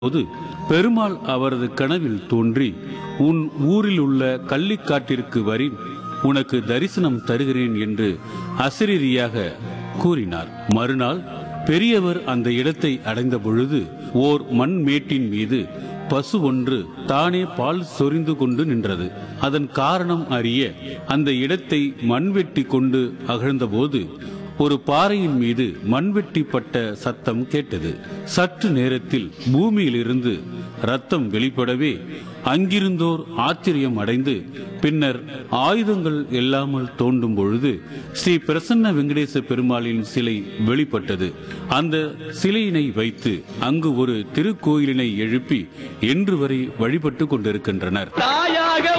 போது பெருமாள் அவரது கனவில் தோன்றி உன் ஊரில் உள்ள கள்ளிக்காட்டிற்கு வரி உனக்கு தரிசனம் தருகிறேன் என்று அசிரீரியாக கூறினார் மறுநாள் பெரியவர் அந்த இடத்தை அடைந்த பொழுது ஓர் மண் மேட்டின் மீது பசு ஒன்று தானே பால் சொரிந்து கொண்டு நின்றது அதன் காரணம் அறிய அந்த இடத்தை மண்வெட்டி கொண்டு அகழ்ந்தபோது ஒரு பாறையின் மீது மண்வெட்டிப்பட்ட சத்தம் கேட்டது சற்று நேரத்தில் பூமியிலிருந்து ரத்தம் வெளிப்படவே அங்கிருந்தோர் ஆச்சரியம் அடைந்து பின்னர் ஆயுதங்கள் இல்லாமல் தோண்டும் பொழுது ஸ்ரீ பிரசன்ன வெங்கடேச பெருமாளின் சிலை வெளிப்பட்டது அந்த சிலையினை வைத்து அங்கு ஒரு திருக்கோயிலினை எழுப்பி இன்று வரை வழிபட்டு கொண்டிருக்கின்றனர் தாயாக